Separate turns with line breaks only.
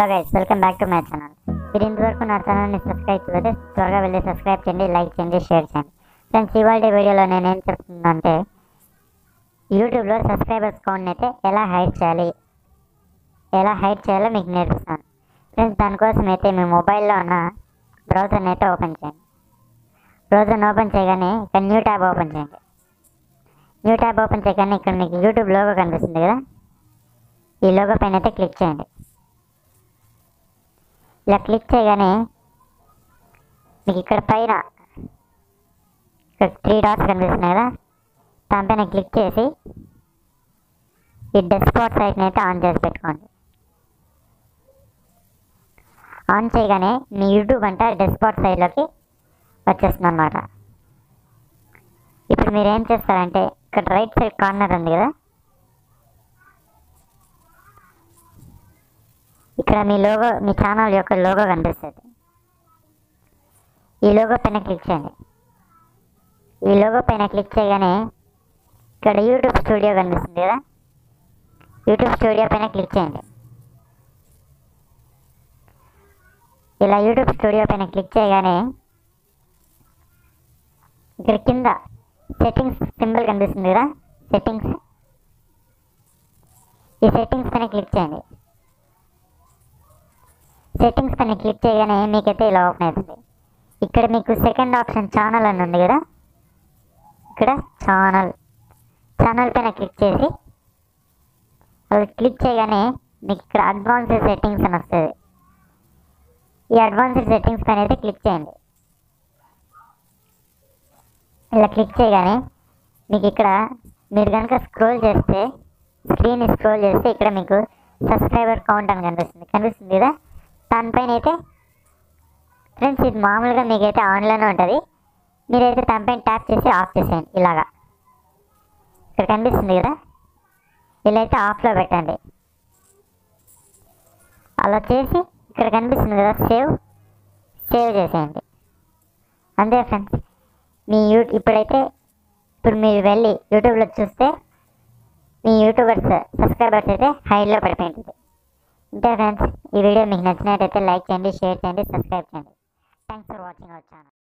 hello guys welcome back to my channel మీరు ఇంతవరకు నా ఛానల్ని సబ్స్క్రైబ్ చేయలేదు త్వరగా వెళ్ళి సబ్స్క్రైబ్ చేయండి లైక్ చేయండి షేర్ చేయండి ఫ్రెండ్స్ ఇవాళ వీడియోలో నేను ఏం చెప్తున్నానంటే యూట్యూబ్లో సబ్స్క్రైబర్స్ కౌంట్ని అయితే ఎలా హైడ్ చేయాలి ఎలా హైడ్ చేయాలో మీకు నేర్పిస్తాను ఫ్రెండ్స్ దానికోసం అయితే మీ మొబైల్లో ఉన్న బ్రౌజర్ని అయితే ఓపెన్ చేయండి బ్రౌజర్ని ఓపెన్ చేయగానే ఇక్కడ న్యూ ట్యాబ్ ఓపెన్ చేయండి న్యూ ట్యాబ్ ఓపెన్ చేయగానే ఇక్కడ మీకు యూట్యూబ్ లోగో కనిపిస్తుంది కదా ఈ లోగో పైన అయితే క్లిక్ చేయండి ఇలా క్లిక్ చేయగానే మీకు ఇక్కడ పైన ఇక్కడ త్రీ డాట్స్ కనిపిస్తున్నాయి కదా దానిపైన క్లిక్ చేసి ఈ డెస్క్టాప్ సైట్ని అయితే ఆన్ చేసి పెట్టుకోండి ఆన్ చేయగానే మీ యూట్యూబ్ అంటే డెస్క్టాప్ సైడ్లోకి వచ్చేస్తుంది అనమాట ఇప్పుడు మీరు ఏం చేస్తారంటే ఇక్కడ రైట్ సైడ్ కార్నర్ ఉంది కదా ఇక్కడ మీ లోగో మీ ఛానల్ యొక్క లోగో కనిపిస్తుంది ఈ లోగో పైన క్లిక్ చేయండి ఈ లోగో పైన క్లిక్ చేయగానే ఇక్కడ యూట్యూబ్ స్టూడియో కనిపిస్తుంది కదా యూట్యూబ్ స్టూడియో పైన క్లిక్ చేయండి ఇలా యూట్యూబ్ స్టూడియో పైన క్లిక్ చేయగానే ఇక్కడ కింద సెట్టింగ్స్ సింబల్ కనిపిస్తుంది కదా సెట్టింగ్స్ ఈ సెట్టింగ్స్ పైన క్లిక్ చేయండి సెట్టింగ్స్ పైన క్లిక్ చేయగానే మీకైతే ఇలా ఓపెన్ అవుతుంది ఇక్కడ మీకు సెకండ్ ఆప్షన్ ఛానల్ అని ఉంది కదా ఇక్కడ ఛానల్ ఛానల్ పైన క్లిక్ చేసి అది క్లిక్ చేయగానే మీకు ఇక్కడ అడ్వాన్స్డ్ సెట్టింగ్స్ అని వస్తుంది ఈ అడ్వాన్స్డ్ సెట్టింగ్స్ పైన అయితే క్లిక్ చేయండి ఇలా క్లిక్ చేయగానే మీకు ఇక్కడ మీరు కనుక స్క్రోల్ చేస్తే స్క్రీన్ స్క్రోల్ చేస్తే ఇక్కడ మీకు సబ్స్క్రైబర్ కౌంట్ అని కనిపిస్తుంది కనిపిస్తుంది కదా దానిపైన అయితే ఫ్రెండ్స్ ఇది మామూలుగా మీకైతే ఆన్లోనే ఉంటుంది మీరైతే దానిపైన ట్యాప్ చేసి ఆఫ్ చేసేయండి ఇలాగా ఇక్కడ కనిపిస్తుంది కదా ఇలా అయితే ఆఫ్లో పెట్టండి అలా చేసి ఇక్కడ కనిపిస్తుంది కదా సేవ్ సేవ్ చేసేయండి అంతే ఫ్రెండ్స్ మీ యూ ఇప్పుడైతే ఇప్పుడు మీరు వెళ్ళి యూట్యూబ్లో చూస్తే మీ యూట్యూబర్స్ సబ్స్క్రైబర్స్ అయితే హైలో పడిపోయింటుంది ఇంతే ఫ్రెండ్స్ ఈ వీడియో మీకు నచ్చినట్టయితే లైక్ చేయండి షేర్ చేయండి సబ్స్క్రైబ్ చేయండి thanks for watching our channel